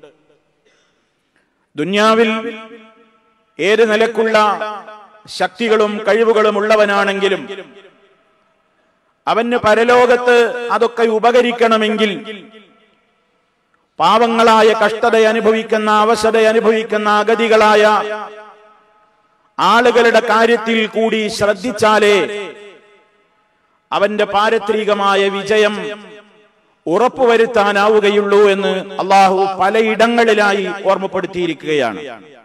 ദുന്യാവിൽ ഏത് നിലക്കുള്ള ശക്തികളും കഴിവുകളും ഉള്ളവനാണെങ്കിലും അവന് പരലോകത്ത് അതൊക്കെ ഉപകരിക്കണമെങ്കിൽ പാവങ്ങളായ കഷ്ടത അനുഭവിക്കുന്ന അവശത അനുഭവിക്കുന്ന അഗതികളായ ആളുകളുടെ കാര്യത്തിൽ കൂടി ശ്രദ്ധിച്ചാലേ അവന്റെ പാരത്രികമായ വിജയം ഉറപ്പുവരുത്താനാവുകയുള്ളൂ എന്ന് അള്ളാഹു പലയിടങ്ങളിലായി ഓർമ്മപ്പെടുത്തിയിരിക്കുകയാണ്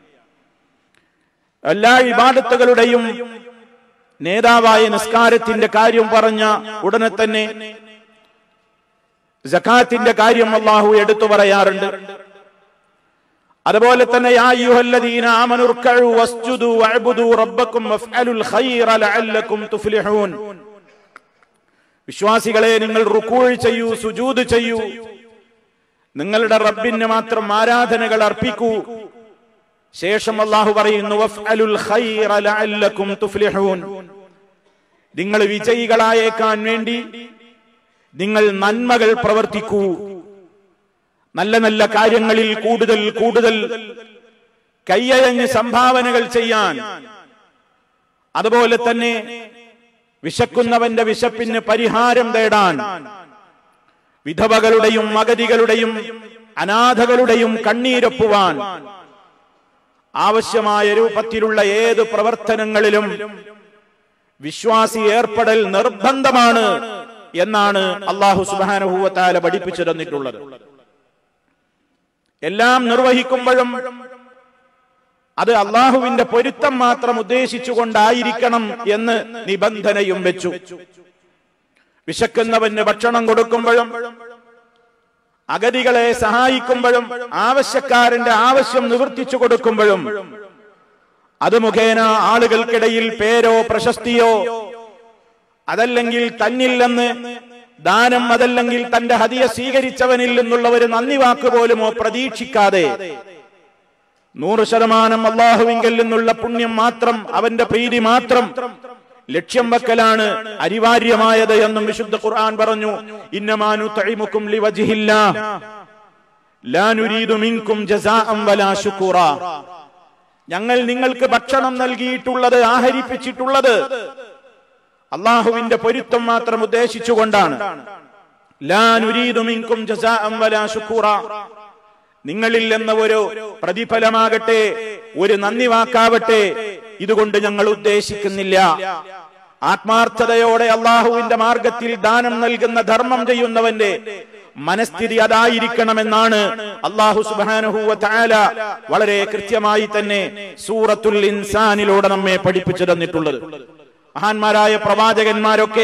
എല്ലാ ഇബാദത്തുകളുടെയും നേതാവായ നിസ്കാരത്തിന്റെ കാര്യം പറഞ്ഞ ഉടനെ തന്നെ ജക്കാത്തിന്റെ കാര്യം അള്ളാഹു എടുത്തു പറയാറുണ്ട് അതുപോലെ തന്നെ യാ അയ്യുഹല്ലദീന ആമനു ർക്കഉ വസ്ജുദു വഅബ്ദു റബ്ബക്കും വഫ്അലുൽ ഖൈറ ലഅല്ലക്കും തുഫ്ലിഹൂൻ വിശ്വാസികളെ നിങ്ങൾ റുക്കൂഴ് ചെയ്യൂ സുജൂദ് ചെയ്യൂ നിങ്ങളുടെ റബ്ബിന് മാത്രം ആരാധനകൾ അർപ്പിക്കൂ ശേഷം അള്ളാഹു പറയുന്നു വഫ്അലുൽ ഖൈറ ലഅല്ലക്കും തുഫ്ലിഹൂൻ നിങ്ങൾ വിജയികളായേക്കാൻ വേണ്ടി നിങ്ങൾ നന്മകൾ പ്രവർത്തിക്കൂ നല്ല നല്ല കാര്യങ്ങളിൽ കൂടുതൽ കൂടുതൽ കയ്യഴഞ്ഞ് സംഭാവനകൾ ചെയ്യാൻ അതുപോലെ തന്നെ വിശക്കുന്നവന്റെ വിശപ്പിന് പരിഹാരം തേടാൻ വിധവകളുടെയും മകതികളുടെയും അനാഥകളുടെയും കണ്ണീരൊപ്പുവാൻ ആവശ്യമായ രൂപത്തിലുള്ള ഏത് പ്രവർത്തനങ്ങളിലും വിശ്വാസി ഏർപ്പെടൽ നിർബന്ധമാണ് എന്നാണ് അള്ളാഹു സുബാനുഭൂവത്താല പഠിപ്പിച്ചു തന്നിട്ടുള്ളത് എല്ലാം നിർവഹിക്കുമ്പോഴും അത് അള്ളാഹുവിന്റെ പൊരുത്തം മാത്രം ഉദ്ദേശിച്ചുകൊണ്ടായിരിക്കണം എന്ന് നിബന്ധനയും വെച്ചു വിശക്കുന്നവന് ഭക്ഷണം കൊടുക്കുമ്പോഴും അഗതികളെ സഹായിക്കുമ്പോഴും ആവശ്യക്കാരന്റെ ആവശ്യം നിവർത്തിച്ചു കൊടുക്കുമ്പോഴും അത് മുഖേന ആളുകൾക്കിടയിൽ പേരോ പ്രശസ്തിയോ അതല്ലെങ്കിൽ തന്നിൽ നിന്ന് ദാനം അതല്ലെങ്കിൽ തന്റെ ഹതിയെ സ്വീകരിച്ചവനിൽ നിന്നുള്ള ഒരു നന്ദി വാക്ക് പോലുമോ പ്രതീക്ഷിക്കാതെ നൂറ് ശതമാനം അള്ളാഹുവിങ്കിൽ നിന്നുള്ള പുണ്യം മാത്രം അവന്റെ പ്രീതി മാത്രം ലക്ഷ്യം വെക്കലാണ് അനിവാര്യമായത് എന്നും വിശുദ്ധ ഖുർആൻ പറഞ്ഞു ഇന്നമാനു തഴിമുക്കും ലിവജിഹില്ലാ ലാ നുരീദു മിൻകും ജസാഅം വലാ ശുക്കൂറ ഞങ്ങൾ നിങ്ങൾക്ക് ഭക്ഷണം നൽകിയിട്ടുള്ളത് ആഹരിപ്പിച്ചിട്ടുള്ളത് അള്ളാഹുവിന്റെ പൊരുത്തം മാത്രം ഉദ്ദേശിച്ചുകൊണ്ടാണ് ലാ നുരീദു മിൻകും ജസാഅം വലാ ശുക്കൂറ നിങ്ങളിൽ എന്ന ഒരു പ്രതിഫലമാകട്ടെ ഒരു നന്ദി വാക്കാവട്ടെ ഇതുകൊണ്ട് ഞങ്ങൾ ഉദ്ദേശിക്കുന്നില്ല ആത്മാർത്ഥതയോടെ അള്ളാഹുവിന്റെ മാർഗത്തിൽ ദാനം നൽകുന്ന ധർമ്മം ചെയ്യുന്നവന്റെ മനസ്ഥിതി അതായിരിക്കണമെന്നാണ് അള്ളാഹു സുബാനുഹൂവ താല വളരെ കൃത്യമായി തന്നെ സൂറത്തുൽ ഇൻസാനിലൂടെ നമ്മെ പഠിപ്പിച്ചു തന്നിട്ടുള്ളത് മഹാന്മാരായ പ്രവാചകന്മാരൊക്കെ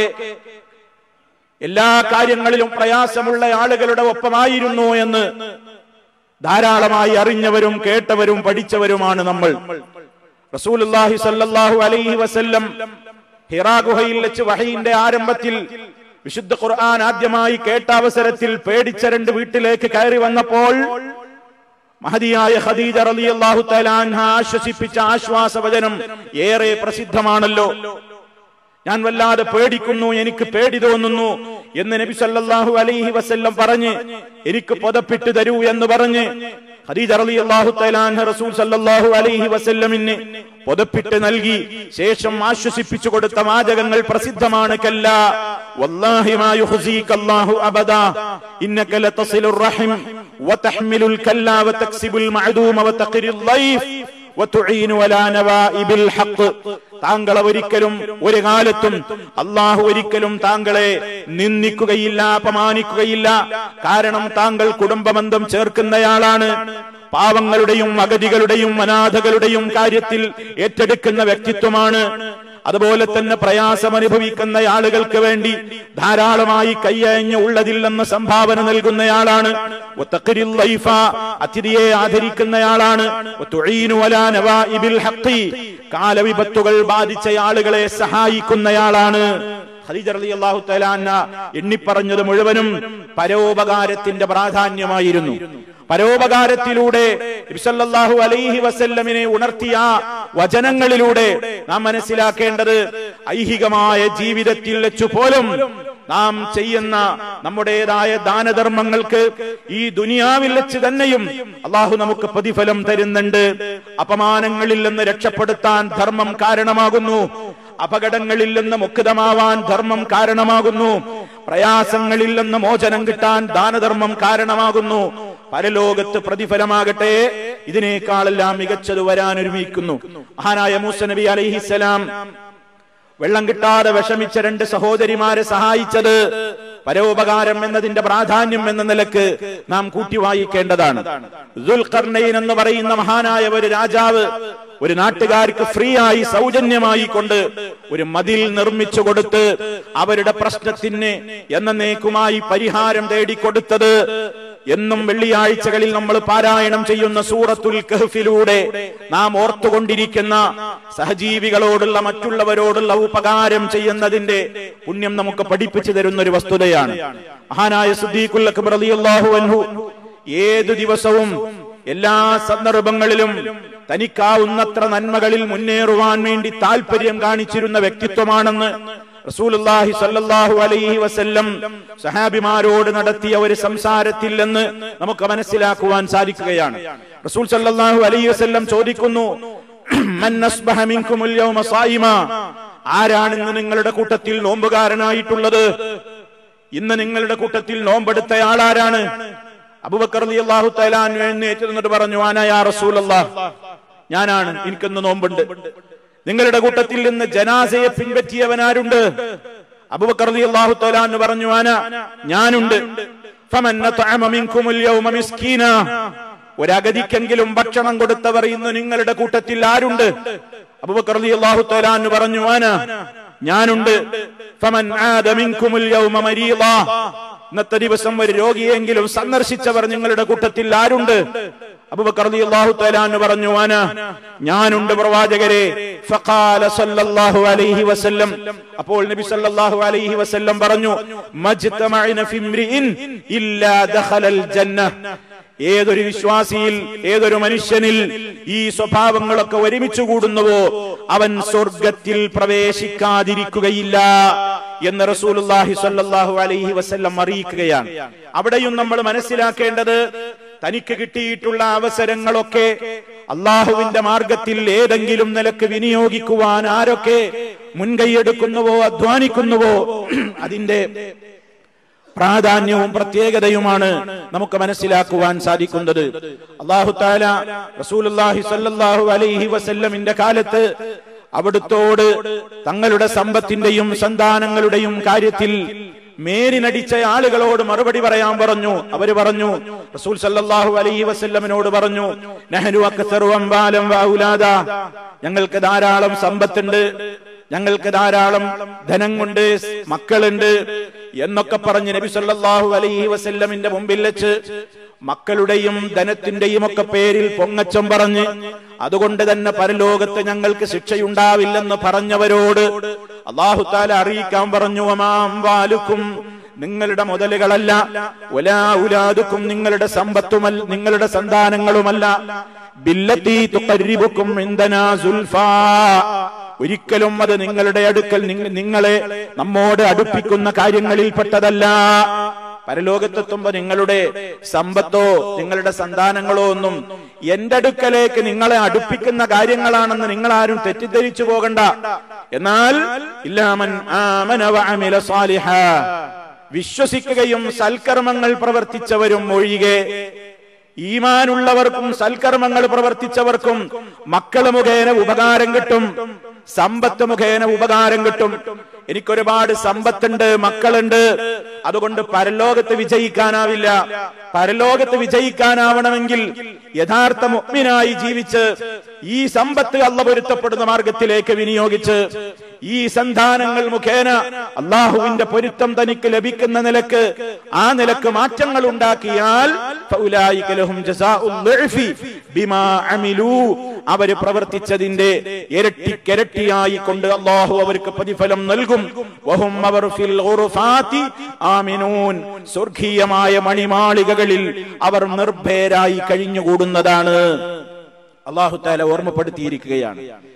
എല്ലാ കാര്യങ്ങളിലും പ്രയാസമുള്ള ആളുകളുടെ ഒപ്പമായിരുന്നു എന്ന് ധാരാളമായി അറിഞ്ഞവരും കേട്ടവരും പഠിച്ചവരുമാണ് നമ്മൾ റസൂലുള്ളാഹി സല്ലല്ലാഹു അലൈഹി വസല്ലം ഹിറാ ഗുഹയിൽ വെച്ച് വഹയിന്റെ ആരംഭത്തിൽ വിശുദ്ധ ഖുർആൻ ആദ്യമായി കേട്ട അവസരത്തിൽ പേടിച്ച രണ്ട് വീട്ടിലേക്ക് കയറി വന്നപ്പോൾ മഹതിയായ ഖദീജ റളിയല്ലാഹു തആല അൻഹ ആശ്വസിപ്പിച്ച ആശ്വാസവചനം ഏറെ പ്രസിദ്ധമാണല്ലോ ഞാൻ വല്ലാതെ പേടിക്കുന്നു എനിക്ക് പേടി തോന്നുന്നു എന്ന് നബി സല്ലല്ലാഹു അലൈഹി വസല്ലം പറഞ്ഞ് എനിക്ക് പുതപ്പിട്ട് തരൂ എന്ന് പറഞ്ഞ് ഖദീജ റളിയല്ലാഹു തആല അൻഹ റസൂൽ സല്ലല്ലാഹു അലൈഹി വസല്ലമിന് പുതപ്പിട്ട് നൽകി ശേഷം ആശ്വസിപ്പിച്ചു കൊടുത്ത വാചകങ്ങൾ പ്രസിദ്ധമാണ് കല്ല വല്ലാഹി മാ യുഖ്സീക അല്ലാഹു അബദാ ഇന്നക ലതസിലുർ റഹിം വതഹ്മിലുൽ കല്ല വതക്സിബുൽ മഅദൂമ വതഖിറുൽ ലൈഫ് വതുഈനു അലാ നവാഇബിൽ ഹഖ് താങ്കളെ ഒരിക്കലും ഒരു കാലത്തും അള്ളാഹു ഒരിക്കലും താങ്കളെ നിന്ദിക്കുകയില്ല അപമാനിക്കുകയില്ല കാരണം താങ്കൾ കുടുംബബന്ധം ചേർക്കുന്നയാളാണ് പാവങ്ങളുടെയും അഗതികളുടെയും അനാഥകളുടെയും കാര്യത്തിൽ ഏറ്റെടുക്കുന്ന വ്യക്തിത്വമാണ് അതുപോലെ തന്നെ പ്രയാസം അനുഭവിക്കുന്ന ആളുകൾക്ക് വേണ്ടി ധാരാളമായി കയ്യഞ്ഞ് ഉള്ളതിൽ നിന്ന് സംഭാവന നൽകുന്നയാളാണ് വത്തഖിരിൽ ലൈഫ, അതിഥിയെ ആദരിക്കുന്നയാളാണ് വതുഈനു അലാ നവാഇബിൽ ഹഖി, കാലവിപത്തുകൾ ബാധിച്ച ആളുകളെ സഹായിക്കുന്നയാളാണ് ഖദീജ റളിയല്ലാഹു തആല അൻഹ എണ്ണിപ്പറഞ്ഞത് മുഴുവനും പരോപകാരത്തിന്റെ പ്രാധാന്യമായിരുന്നു പരോപകാരത്തിലൂടെ നബി സല്ലല്ലാഹു അലൈഹി വസല്ലമിനെ ഉണർത്തിയ വചനങ്ങളിലൂടെ നാം മനസ്സിലാക്കേണ്ടത് ഐഹികമായ ജീവിതത്തിൽ വെച്ചു പോലും നാം ചെയ്യുന്ന നമ്മുടേതായ ദാനധർമ്മങ്ങൾക്ക് ഈ ദുനിയാവിൽ വെച്ച് തന്നെയും അള്ളാഹു നമുക്ക് പ്രതിഫലം തരുന്നുണ്ട് അപമാനങ്ങളിൽ നിന്ന് രക്ഷപ്പെടുത്താൻ ധർമ്മം കാരണമാകുന്നു അപകടങ്ങളിൽ നിന്ന് മുക്തമാവാൻ ധർമ്മം കാരണമാകുന്നു പ്രയാസങ്ങളിൽ നിന്ന് മോചനം കിട്ടാൻ ദാനധർമ്മം കാരണമാകുന്നു പരലോകത്ത് പ്രതിഫലമാകട്ടെ ഇതിനേക്കാളെല്ലാം മികച്ചത് വരാനൊരുമിക്കുന്നു മഹാനായ മൂസ നബി അലൈഹിസലാം വെള്ളം കിട്ടാതെ വിഷമിച്ച രണ്ട് സഹോദരിമാരെ സഹായിച്ചത് പരോപകാരം എന്നതിന്റെ പ്രാധാന്യം എന്ന നിലക്ക് നാം കൂട്ടി വായിക്കേണ്ടതാണ് ദുൽഖർണയിൻ എന്ന് പറയുന്ന മഹാനായ ഒരു രാജാവ് ഒരു നാട്ടുകാർക്ക് ഫ്രീ ആയി സൗജന്യമായി കൊണ്ട് ഒരു മതിൽ നിർമ്മിച്ചു കൊടുത്ത് അവരുടെ പ്രശ്നത്തിന് എന്നേക്കുമായി പരിഹാരം തേടിക്കൊടുത്തത് എന്നും വെള്ളിയാഴ്ചകളിൽ നമ്മൾ പാരായണം ചെയ്യുന്ന സൂറത്തുൽ കഹ്ഫിലൂടെ നാം ഓർത്തുകൊണ്ടിരിക്കുന്ന സഹജീവികളോടുള്ള മറ്റുള്ളവരോടുള്ള ഉപകാരം ചെയ്യുന്നതിന്റെ പുണ്യം നമുക്ക് പഠിപ്പിച്ചു തരുന്ന ഒരു വസ്തുതയാണ് മഹാനായ സുദ്ദീഖുൽ അക്ബർ റളിയല്ലാഹു അൻഹു ഏതു ദിവസവും എല്ലാ സന്ദർഭങ്ങളിലും തനിക്കാവുന്നത്ര നന്മകളിൽ മുന്നേറുവാൻ വേണ്ടി താല്പര്യം കാണിച്ചിരുന്ന വ്യക്തിത്വമാണെന്ന് റസൂലുള്ളാഹി സല്ലല്ലാഹു അലൈഹി വസല്ലം സഹാബിമാരോട് നടത്തിയ ഒരു സംസാരത്തിൽ നിന്ന് നമുക്ക് മനസ്സിലാക്കുവാൻ സാധിക്കുകയാണ് റസൂൽ സല്ലല്ലാഹു അലൈഹി വസല്ലം ചോദിക്കുന്നു മൻ അസ്ബഹ മിൻകുമുൽ യൗമ സായിമ ആരാണ് ഇന്ന് നിങ്ങളുടെ കൂട്ടത്തിൽ നോമ്പുകാരനായിട്ടുള്ളത് ഇന്ന് നിങ്ങളുടെ കൂട്ടത്തിൽ നോമ്പെടുത്ത ആളാരാണ് അബൂബക്കർ റളിയല്ലാഹു തആല അൻഹു എഴുന്നേറ്റ് നിന്നിട്ട് പറഞ്ഞു ആനാ യാ റസൂലല്ലാഹ് ഞാനാണ് എനിക്കിന്ന് നോമ്പുണ്ട് നിങ്ങളുടെ കൂട്ടത്തിൽ നിന്ന് ജനാസയെ പിൻപറ്റിയവനാരുണ്ട് അബൂബക്കർ റളിയല്ലാഹു തആല അൻഹു പറഞ്ഞു ആന ഞാനുണ്ട് ഫമൻ നതഅമ മിൻകുമുൽ യൗമ മിസ്കീന ഒരഗതിക്കെങ്കിലും ഭക്ഷണം കൊടുത്തവർ ഇന്ന് നിങ്ങളുടെ കൂട്ടത്തിൽ ആരുണ്ട് അബൂബക്കർ റളിയല്ലാഹു തആല അൻഹു പറഞ്ഞു ആന ഞാനുണ്ട് ഫമൻ ആദ മിൻകുമുൽ യൗമ മരീള ഇന്നത്തെ ദിവസം ഒരു രോഗിയെങ്കിലും സന്ദർശിച്ചവർ നിങ്ങളുടെ കൂട്ടത്തിൽ ആരുണ്ട് അബൂബക്കർ റളിയല്ലാഹു തആല അൻഹു പറഞ്ഞു ആന ഞാനുണ്ട് പ്രവാചകരെ ഫഖാല സല്ലല്ലാഹു അലൈഹി വസല്ലം അപ്പോൾ നബി സല്ലല്ലാഹു അലൈഹി വസല്ലം പറഞ്ഞു മജ്തമഅന ഫിംറിഇൻ ഇല്ലാ ദഖലൽ ജന്ന ഏതൊരു വിശ്വാസിയിൽ ഏതൊരു മനുഷ്യനിൽ ഈ സ്വഭാവങ്ങളൊക്കെ ഒരുമിച്ച് കൂടുന്നുവോ അവൻ സ്വർഗത്തിൽ പ്രവേശിക്കാതിരിക്കുകയില്ല എന്ന് റസൂലുള്ളാഹി സ്വല്ലല്ലാഹു അലൈഹി വസല്ലം അറിയിക്കുകയാണ് അവിടെയും നമ്മൾ മനസ്സിലാക്കേണ്ടത് തനിക്ക് കിട്ടിയിട്ടുള്ള അവസരങ്ങളൊക്കെ അള്ളാഹുവിന്റെ മാർഗത്തിൽ ഏതെങ്കിലും നിലക്ക് വിനിയോഗിക്കുവാൻ ആരൊക്കെ മുൻകൈയെടുക്കുന്നുവോ അധ്വാനിക്കുന്നുവോ അതിന്റെ പ്രാധാന്യവും പ്രത്യേകതയുമാണ് നമുക്ക് മനസ്സിലാക്കുവാൻ സാധിക്കുന്നത് അള്ളാഹു താല റസൂലുള്ളാഹി സ്വല്ലല്ലാഹു അലൈഹി വസല്ലമിന്റെ കാലത്ത് അവിടുത്തോട് തങ്ങളുടെ സമ്പത്തിന്റെയും സന്താനങ്ങളുടെയും കാര്യത്തിൽ മേലിനടിച്ച ആളുകളോട് മറുപടി പറയാൻ പറഞ്ഞു അവര് പറഞ്ഞു റസൂൽ സല്ലല്ലാഹു അലൈഹി വസല്ലമിനോട് പറഞ്ഞു നെഹ്നു അക്സറു അംബാലം വൗലാദ ഞങ്ങൾക്ക് ധാരാളം സമ്പത്തുണ്ട് ഞങ്ങൾക്ക് ധാരാളം ധനം കൊണ്ട് മക്കളുണ്ട് എന്നൊക്കെ പറഞ്ഞ് നബി സല്ലല്ലാഹു അലൈഹി വസല്ലമിന്റെ മുമ്പിൽ വെച്ച് മക്കളുടെയും ധനത്തിന്റെയും ഒക്കെ പേരിൽ പൊങ്ങച്ചം പറഞ്ഞ് അതുകൊണ്ട് തന്നെ പരലോകത്ത് ഞങ്ങൾക്ക് ശിക്ഷയുണ്ടാവില്ലെന്ന് പറഞ്ഞവരോട് അള്ളാഹു താല അറിയിക്കാൻ പറഞ്ഞു അമാം വാലുക്കും നിങ്ങളുടെ മുതലുകളല്ല ഒലാ ഉലാദുക്കും നിങ്ങളുടെ സമ്പത്തുമല്ല നിങ്ങളുടെ സന്താനങ്ങളുമല്ല ബില്ലത്തി തുഖർരിബുക്കും ഇൻദനാ സുൽഫാ ഒരിക്കലും അത് നിങ്ങളുടെ അടുക്കൽ നിങ്ങ- നിങ്ങളെ നമ്മോട് അടുപ്പിക്കുന്ന കാര്യങ്ങളിൽപ്പെട്ടതല്ല പരലോകത്തെത്തുമ്പോ നിങ്ങളുടെ സമ്പത്തോ നിങ്ങളുടെ സന്താനങ്ങളോ ഒന്നും എന്റെ അടുക്കലേക്ക് നിങ്ങളെ അടുപ്പിക്കുന്ന കാര്യങ്ങളാണെന്ന് നിങ്ങൾ ആരും തെറ്റിദ്ധരിച്ചു പോകണ്ട എന്നാൽ ഇല്ലാമൻ ആമന വഅമില സാലിഹാ വിശ്വസിക്കുകയും സൽക്കർമ്മങ്ങൾ പ്രവർത്തിച്ചവരും ഒഴികെ ഈമാനുള്ളവർക്കും സൽക്കർമ്മങ്ങൾ പ്രവർത്തിച്ചവർക്കും മക്കള് മുഖേന ഉപകാരം കിട്ടും സമ്പത്ത് മുഖേന ഉപകാരം കിട്ടും എനിക്കൊരുപാട് സമ്പത്തുണ്ട് മക്കളുണ്ട് അതുകൊണ്ട് പരലോകത്ത് വിജയിക്കാനാവില്ല പരലോകത്ത് വിജയിക്കാനാവണമെങ്കിൽ യഥാർത്ഥ മുഗ്മിനായി ജീവിച്ച് ഈ സമ്പത്ത് അല്ല പൊരുത്തപ്പെടുന്ന മാർഗത്തിലേക്ക് വിനിയോഗിച്ച് ഈ സന്താനങ്ങൾ മുഖേന അള്ളാഹുവിന്റെ പൊരുത്തം തനിക്ക് ലഭിക്കുന്ന നിലക്ക് ആ നിലക്ക് മാറ്റങ്ങൾ ഉണ്ടാക്കിയാൽ ഫൗലായിക ലഹും ജസാഉൽ ളിഅ്ഫി ബിമാ അമിലൂ അവര് പ്രവർത്തിച്ചതിന്റെ ഇരട്ടിക്കിരട്ടിയായി കൊണ്ട് അള്ളാഹു അവർക്ക് പ്രതിഫലം നൽകും വഹും അവർ ഫിൽ ഗുറുഫാത്തി ആമിനൂൻ സ്വർഗീയമായ മണിമാളികകളിൽ അവർ നിർഭയരായി കഴിഞ്ഞുകൂടുന്നതാണ് അള്ളാഹു താല ഓർമ്മപ്പെടുത്തിയിരിക്കുകയാണ്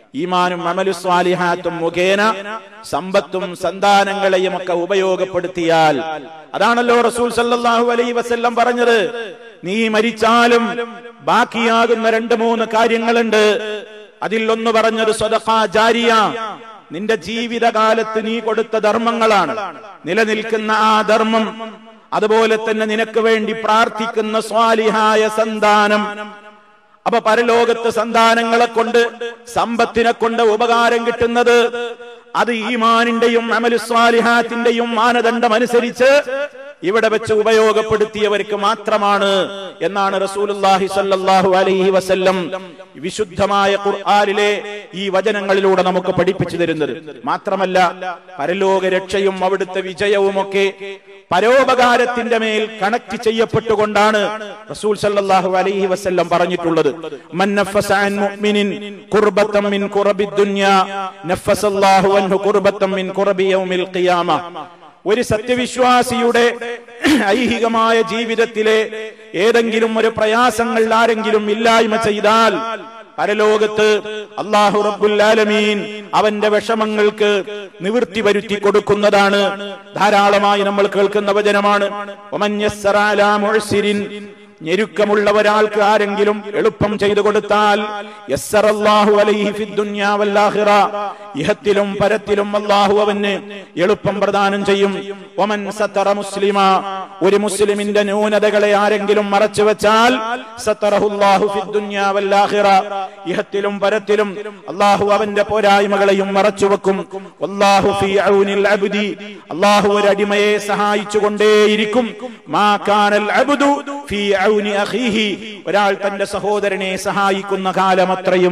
ഈമാനും അമലു സ്വാലിഹാത്തും മുഖേന സമ്പത്തും സന്താനങ്ങളെയും ഒക്കെ ഉപയോഗപ്പെടുത്തിയാൽ അതാണല്ലോ റസൂൽ സല്ലല്ലാഹു അലൈഹി വസല്ലം പറഞ്ഞത് നീ മരിച്ചാലും ബാക്കിയാകുന്ന രണ്ട് മൂന്ന് കാര്യങ്ങളുണ്ട് അതിൽ ഒന്ന് പറഞ്ഞത് സ്വതഫ ജാരിയ നിന്റെ ജീവിതകാലത്ത് നീ കൊടുത്ത ധർമ്മങ്ങളാണ് നിലനിൽക്കുന്ന ആ ധർമ്മം അതുപോലെ തന്നെ നിനക്ക് വേണ്ടി പ്രാർത്ഥിക്കുന്ന സ്വാലിഹായ സന്താനം അപ്പൊ പരലോകത്ത് സന്താനങ്ങളെ കൊണ്ട് സമ്പത്തിനെ കൊണ്ട് ഉപകാരം കിട്ടുന്നത് അത് ഈമാനിന്റെയും അമലുസ്വാലിഹാത്തിന്റെയും മാനദണ്ഡം അനുസരിച്ച് ഇവിടെ വെച്ച് ഉപയോഗപ്പെടുത്തിയവർക്ക് മാത്രമാണ് എന്നാണ് റസൂലുള്ളാഹി സ്വല്ലല്ലാഹു അലൈഹി വസല്ലം വിശുദ്ധമായ ഖുർആനിലെ ഈ വചനങ്ങളിലൂടെ നമുക്ക് പഠിപ്പിച്ചു തരുന്നത് മാത്രമല്ല പരലോക രക്ഷയും അവിടുത്തെ വിജയവുമൊക്കെ പരോപകാരത്തിന്റെ മേൽ കണക്ട് ചെയ്യപ്പെട്ടുകൊണ്ടാണ് റസൂൽ സല്ലല്ലാഹു അലൈഹി വസല്ലം പറഞ്ഞിട്ടുള്ളത് മൻ നഫസ അൻ മുഅ്മിനിൻ ഖുർബത്തൻ മിൻ ഖുറബിദ് ദുനിയ നഫസല്ലാഹു അൻഹു ഖുർബത്തൻ മിൻ ഖുറബി യൗമിൽ ഖിയാമ ഒരു സത്യവിശ്വാസിയുടെ ഐഹികമായ ജീവിതത്തിലെ ഏതെങ്കിലും ഒരു പ്രയാസങ്ങൾ ആരെങ്കിലും ഇല്ലായ്മ ചെയ്താൽ പരലോകത്ത് അള്ളാഹു റബ്ബുല്ലാലമീൻ അവന്റെ വിഷമങ്ങൾക്ക് നിവൃത്തി വരുത്തി കൊടുക്കുന്നതാണ് ധാരാളമായി നമ്മൾ കേൾക്കുന്ന വചനമാണ് ഒമൻ യസ്സറ അലാ മുഅ്സിരിൻ ഞെരുക്കമുള്ള ഒരാൾക്ക് ആരെങ്കിലും എളുപ്പം ചെയ്തു കൊടുത്താൽ യസ്സറല്ലാഹു അലൈഹി ഫിദ്ദുന്യാ വല്ലാഹിറ ഇഹത്തിലും പരത്തിലും അല്ലാഹു അവന് എളുപ്പം പ്രദാനം ചെയ്യും ഒമൻ സത്തറ മുസ്ലിമ ഒരു മുസ്ലിമിന്റെ ന്യൂനതകളെ ആരെങ്കിലും മറച്ചു വെച്ചാൽ സത്തറഹുല്ലാഹു ഫിദ്ദുന്യാ വല്ലാഹിറ ഇഹത്തിലും പരത്തിലും അല്ലാഹു അവന്റെ പോരായ്മകളെയും മറച്ചു വെക്കും വല്ലാഹു ഫീ ഔനിൽ അബ്ദി അല്ലാഹു ഒരു അടിമയെ സഹായിച്ചുകൊണ്ടേയിരിക്കും മാ കാനൽ അബ്ദു ഫീ ഔനി അഖീഹി ഒരാൾ തന്റെ സഹോദരനെ സഹായിക്കുന്ന കാലമത്രയും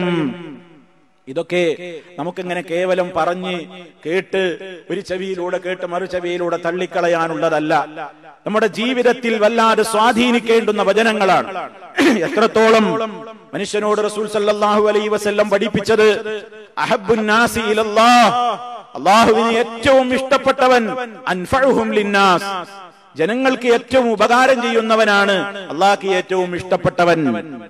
ഇതൊക്കെ നമുക്കിങ്ങനെ കേവലം പറഞ്ഞ് കേട്ട് ഒരു ചെവിയിലൂടെ കേട്ട് മറു ചെവിയിലൂടെ തള്ളിക്കളയാനുള്ളതല്ല നമ്മുടെ ജീവിതത്തിൽ വല്ലാതെ സ്വാധീനിക്കേണ്ടുന്ന വചനങ്ങളാണ് എത്രത്തോളം മനുഷ്യനോട് റസൂൽ സല്ലല്ലാഹു അലൈഹി വസല്ലം പഠിപ്പിച്ചത് അഹബ്ബുൻ നാസി ഇലല്ലാഹ് അള്ളാഹുവിന് ഏറ്റവും ഇഷ്ടപ്പെട്ടവൻ അൻഫഉഹും ലിന്നാസ് ജനങ്ങൾക്ക് ഏറ്റവും ഉപകാരം ചെയ്യുന്നവനാണ് അള്ളാഹ്ക്ക് ഏറ്റവും ഇഷ്ടപ്പെട്ടവൻ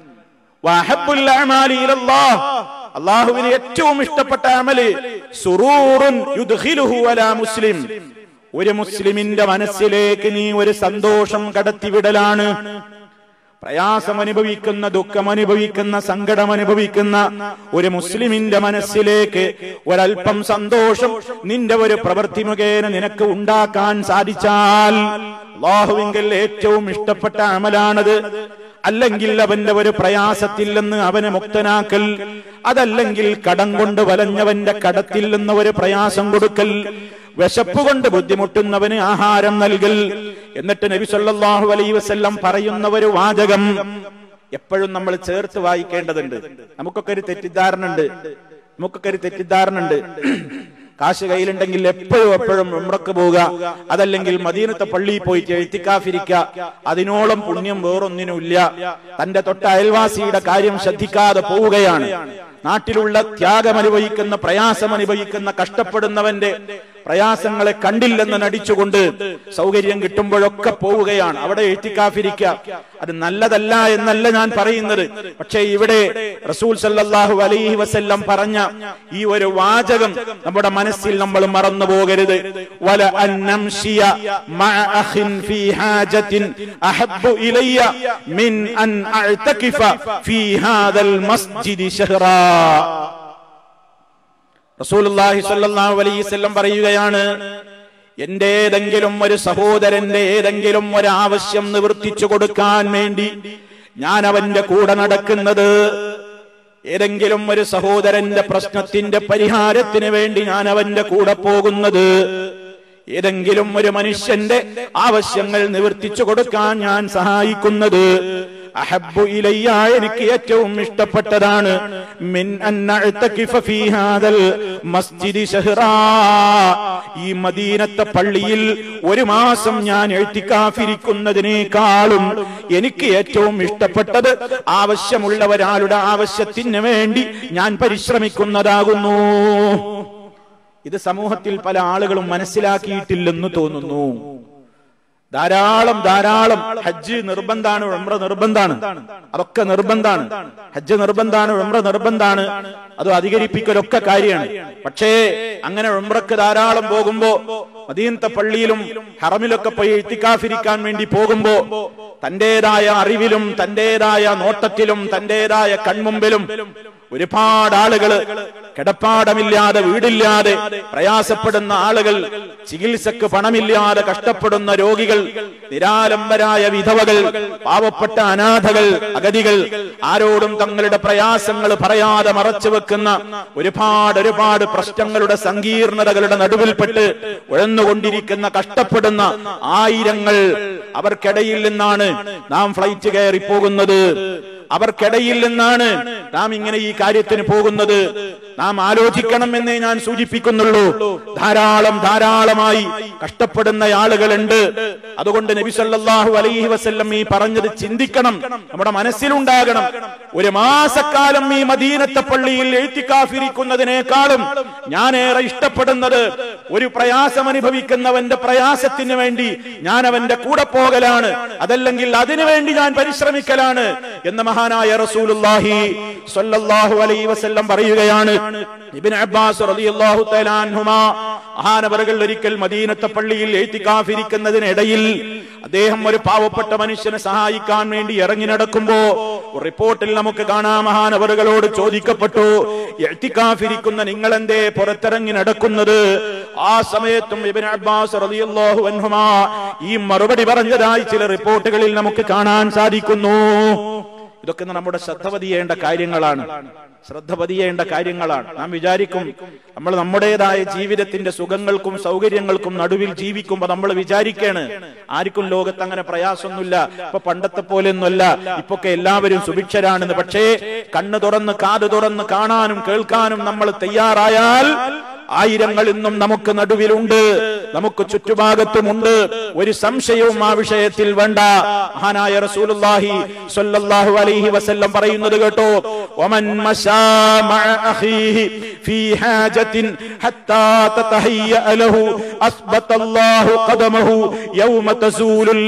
വഅഹബ്ബുൽ അഅമാലി ഇലല്ലാഹ് അള്ളാഹുവിന് ഏറ്റവും ഇഷ്ടപ്പെട്ട അമല് സുറൂറുൻ യുദ്ഖിലുഹു അലാ മുസ്ലിം ഒരു മുസ്ലിമിന്റെ മനസ്സിലേക്ക് നീ ഒരു സന്തോഷം കടത്തിവിടലാണ് പ്രയാസം അനുഭവിക്കുന്ന ദുഃഖം അനുഭവിക്കുന്ന സങ്കടം അനുഭവിക്കുന്ന ഒരു മുസ്ലിമിന്റെ മനസ്സിലേക്ക് ഒരല്പം സന്തോഷം നിന്റെ ഒരു പ്രവൃത്തി മുഖേന നിനക്ക് ഉണ്ടാക്കാൻ സാധിച്ചാൽ അള്ളാഹുവിങ്കൽ ഏറ്റവും ഇഷ്ടപ്പെട്ട അമലാണത് അല്ലെങ്കിൽ അവന്റെ ഒരു പ്രയാസത്തിൽ നിന്ന് അവനെ മുക്തനാക്കൽ അതല്ലെങ്കിൽ കടം കൊണ്ട് വലഞ്ഞവന്റെ കടത്തിൽ നിന്ന് ഒരു പ്രയാസം കൊടുക്കൽ വിശപ്പ് കൊണ്ട് ബുദ്ധിമുട്ടുന്നവന് ആഹാരം നൽകൽ എന്നിട്ട് നബി സല്ലല്ലാഹു അലൈഹി വസല്ലം പറയുന്ന ഒരു വാചകം എപ്പോഴും നമ്മൾ ചേർത്ത് വായിക്കേണ്ടതുണ്ട് നമുക്കൊക്കെ ഒരു തെറ്റിദ്ധാരണ ഉണ്ട് നമുക്കൊക്കെ ഒരു തെറ്റിദ്ധാരണ ഉണ്ട് കാശ് കയ്യിലുണ്ടെങ്കിൽ എപ്പോഴും എപ്പോഴും ഉമ്രക്ക് പോവുക അതല്ലെങ്കിൽ മദീനത്തെ പള്ളിയിൽ പോയിട്ട് എഴുത്തിക്കാഫിരിക്കുക അതിനോളം പുണ്യം വേറൊന്നിനുമില്ല തന്റെ തൊട്ട അയൽവാസിയുടെ കാര്യം ശ്രദ്ധിക്കാതെ പോവുകയാണ് നാട്ടിലുള്ള ത്യാഗം അനുഭവിക്കുന്ന പ്രയാസം അനുഭവിക്കുന്ന കഷ്ടപ്പെടുന്നവന്റെ പ്രയാസങ്ങളെ കണ്ടില്ലെന്ന് നടിച്ചുകൊണ്ട് സൗകര്യം കിട്ടുമ്പോഴൊക്കെ പോവുകയാണ് അവിടെ എഴുത്തിക്കാഫിരിക്കുക അത് നല്ലതല്ല എന്നല്ല ഞാൻ പറയുന്നത് പക്ഷേ ഇവിടെ റസൂൽ സല്ലല്ലാഹു അലൈഹി വസല്ലം പറഞ്ഞ ഈ ഒരു വാചകം നമ്മുടെ മനസ്സിൽ നമ്മൾ മറന്നു പോകരുത് വല അൻ നംശിയ മഅ അഖിൻ ഫീ ഹാജത്തിൻ അഹബ്ബു ഇലയ്യ മിൻ അൻ അഅ്തകിഫ ഫീ ഹാദൽ മസ്ജിദി ശഹ്റാ റസൂലുള്ളാഹി സ്വല്ലല്ലാഹു അലൈഹി വസല്ലം പറയുകയാണ് എന്റെ ഏതെങ്കിലും ഒരു സഹോദരന്റെ ഏതെങ്കിലും ഒരു ആവശ്യം നിവർത്തിച്ചു കൊടുക്കാൻ വേണ്ടി ഞാൻ അവന്റെ കൂടെ നടക്കുന്നത് ഏതെങ്കിലും ഒരു സഹോദരന്റെ പ്രശ്നത്തിന്റെ പരിഹാരത്തിന് വേണ്ടി ഞാൻ അവന്റെ കൂടെ പോകുന്നത് ഏതെങ്കിലും ഒരു മനുഷ്യന്റെ ആവശ്യങ്ങൾ നിവർത്തിച്ചു കൊടുക്കാൻ ഞാൻ സഹായിക്കുന്നത് അഹബ്ബു ഇലയ്യ എനിക്ക് ഏറ്റവും ഇഷ്ടപ്പെട്ടതാണ് മിൻ അന്നഅ്തകിഫ ഫീ ഹാദൽ മസ്ജിദി ശഹ്റാ ഈ മദീനത്തെ പള്ളിയിൽ ഒരു മാസം ഞാൻ എഴുത്തിക്കാഫിരിക്കുന്നതിനേക്കാളും എനിക്ക് ഏറ്റവും ഇഷ്ടപ്പെട്ടത് ആവശ്യമുള്ള ഒരാളുടെ ആവശ്യത്തിന് വേണ്ടി ഞാൻ പരിശ്രമിക്കുന്നതാകുന്നു ഇത് സമൂഹത്തിൽ പല ആളുകളും മനസ്സിലാക്കിയിട്ടില്ലെന്ന് തോന്നുന്നു ധാരാളം ധാരാളം ഹജ്ജ് നിർബന്ധാണ് ഉംറ നിർബന്ധാണ് അതൊക്കെ നിർബന്ധാണ് ഹജ്ജ് നിർബന്ധാണ് ഉംറ നിർബന്ധാണ് അത് അധികരിപ്പിക്കലൊക്കെ കാര്യമാണ് പക്ഷേ അങ്ങനെ ഉംറക്ക് ധാരാളം പോകുമ്പോ മദീനത്തെ പള്ളിയിലും ഹറമിലൊക്കെ പോയി എത്തിക്കാഫിരിക്കാൻ വേണ്ടി പോകുമ്പോ തന്റേതായ അറിവിലും തന്റേതായ നോട്ടത്തിലും തന്റേതായ കൺമുമ്പിലും ഒരുപാട് ആളുകള് കിടപ്പാടമില്ലാതെ വീടില്ലാതെ പ്രയാസപ്പെടുന്ന ആളുകൾ ചികിത്സക്ക് പണമില്ലാതെ കഷ്ടപ്പെടുന്ന രോഗികൾ നിരാലംബരായ വിധവകൾ പാവപ്പെട്ട അനാഥകൾ അഗതികൾ ആരോടും തങ്ങളുടെ പ്രയാസങ്ങൾ പറയാതെ മറച്ചു വെക്കുന്ന ഒരുപാട് ഒരുപാട് പ്രശ്നങ്ങളുടെ സങ്കീർണതകളുടെ നടുവിൽപ്പെട്ട് ഉഴന്നുകൊണ്ടിരിക്കുന്ന കഷ്ടപ്പെടുന്ന ആയിരങ്ങൾ അവർക്കിടയിൽ നിന്നാണ് നാം ഫ്ലൈറ്റ് കയറി പോകുന്നത് അവർക്കിടയിൽ നിന്നാണ് നാം ഇങ്ങനെ ഈ കാര്യത്തിന് പോകുന്നത് നാം ആലോചിക്കണം എന്നേ ഞാൻ സൂചിപ്പിക്കുന്നുള്ളൂ ധാരാളം ധാരാളമായി കഷ്ടപ്പെടുന്ന ആളുകളുണ്ട് അതുകൊണ്ട് നബി സല്ലല്ലാഹു അലൈഹി വസല്ലം ഈ പറഞ്ഞത് ചിന്തിക്കണം നമ്മുടെ മനസ്സിലുണ്ടാകണം ഒരു മാസക്കാലം ഈ മദീനത്തെ പള്ളിയിൽ എഴുത്തിക്കാഫിരിക്കുന്നതിനേക്കാളും ഞാനേറെ ഇഷ്ടപ്പെടുന്നത് ഒരു പ്രയാസം അനുഭവിക്കുന്നവന്റെ പ്രയാസത്തിന് വേണ്ടി ഞാൻ അവന്റെ കൂടെ പോകലാണ് അതല്ലെങ്കിൽ അതിനു വേണ്ടി ഞാൻ പരിശ്രമിക്കലാണ് എന്ന മഹാനായ റസൂലുള്ളാഹി സ്വല്ലല്ലാഹു അലൈഹി വസല്ലം പറയുകയാണ് ഇബ്നു അബ്ബാസ് റളിയല്ലാഹു തആല അൻഹുമാ മഹാനവറുകൾ ഒരിക്കൽ മദീനത്തെ പള്ളിയിൽ എഴുത്തിക്കാഫിരിക്കുന്നതിനിടയിൽ അദ്ദേഹം ഒരു പാവപ്പെട്ട മനുഷ്യനെ സഹായിക്കാൻ വേണ്ടി ഇറങ്ങി നടക്കുമ്പോ റിപ്പോർട്ടിൽ നമുക്ക് കാണാം മഹാനവറുകളോട് ചോദിക്കപ്പെട്ടു എഴുത്തിക്കാഫിരിക്കുന്ന നിങ്ങൾ എന്തേ പുറത്തിറങ്ങി നടക്കുന്നത് ആ സമയത്തും ഇബ്നു അബ്ബാസ് റളിയല്ലാഹു അൻഹുമാ ഈ മറുപടി പറഞ്ഞതായി ചില റിപ്പോർട്ടുകളിൽ നമുക്ക് കാണാൻ സാധിക്കുന്നു ഇതൊക്കെ നമ്മുടെ ശ്രദ്ധ പതിയേണ്ട കാര്യങ്ങളാണ് ശ്രദ്ധ പതിയേണ്ട കാര്യങ്ങളാണ് നാം വിചാരിക്കും നമ്മൾ നമ്മുടേതായ ജീവിതത്തിന്റെ സുഖങ്ങൾക്കും സൗകര്യങ്ങൾക്കും നടുവിൽ ജീവിക്കുമ്പോ നമ്മൾ വിചാരിക്കാണ് ആർക്കും ലോകത്ത് അങ്ങനെ പ്രയാസമൊന്നുമില്ല ഇപ്പൊ പണ്ടത്തെ പോലെയൊന്നുമല്ല ഇപ്പൊക്കെ എല്ലാവരും സുഭിക്ഷരാണെന്ന് പക്ഷേ കണ്ണ് തുറന്ന് കാത് തുറന്ന് കാണാനും കേൾക്കാനും നമ്മൾ തയ്യാറായാൽ ആയിരങ്ങൾ ഇന്നും നമുക്ക് നടുവിലുണ്ട് നമുക്ക് ചുറ്റുഭാഗത്തുമുണ്ട് ഒരു സംശയവും ആ വിഷയത്തിൽ വേണ്ട മഹാനായ റസൂലുള്ളാഹി സ്വല്ലല്ലാഹു അലൈഹി വസല്ലം പറയുന്നത് കേട്ടോ ഒമൻ മശാ മഅ അഖീഹി ഫീ ഹാജത്തിൻ ഹത്താ തതഹയ്യ ലഹു അസ്ബതല്ലാഹു ഖദമഹു യൗമ തസൂലുൽ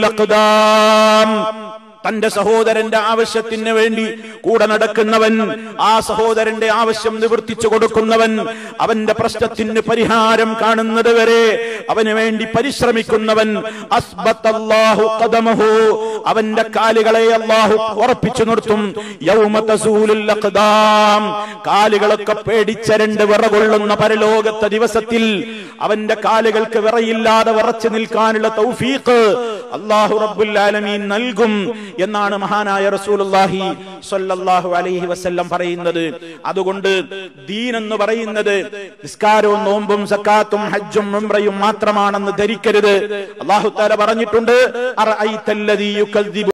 അഖ്ദാം തന്റെ സഹോദരന്റെ ആവശ്യത്തിന് വേണ്ടി കൂടെ നടക്കുന്നവൻ ആ സഹോദരന്റെ ആവശ്യം നിവർത്തിച്ചു കൊടുക്കുന്നവൻ അവന്റെ പ്രശ്നത്തിന് പരിഹാരം കാണുന്നത് വരെ അവന് വേണ്ടി പരിശ്രമിക്കുന്നവൻ അസ്ബത്തല്ലാഹു ഖദമഹു അവന്റെ കാലുകളെ അല്ലാഹു ഉറപ്പിച്ചു നിർത്തും യൗമ തസൂലുൽ അഖ്ദാം കാലുകളൊക്കെ പേടിച്ചരണ്ട് വിറകൊള്ളുന്ന പരലോകത്തെ ദിവസത്തിൽ അവന്റെ കാലുകൾക്ക് വിറയില്ലാതെ വിറച്ചു നിൽക്കാനുള്ള തൗഫീഖ് അല്ലാഹു റബ്ബുൽ ആലമീൻ നൽകും എന്നാണ് മഹാനായ റസൂലുള്ളാഹി സ്വല്ലല്ലാഹു അലൈഹി വസല്ലം പറയുന്നത് അതുകൊണ്ട് ദീൻ എന്ന് പറയുന്നത് നിസ്കാരവും നോമ്പും സക്കാത്തും ഹജ്ജും ഉംറയും മാത്രമാണെന്ന് ധരിക്കരുത് അല്ലാഹു തആല പറഞ്ഞിട്ടുണ്ട് അറഅയ്തല്ലദീ യുകദ്ദിബു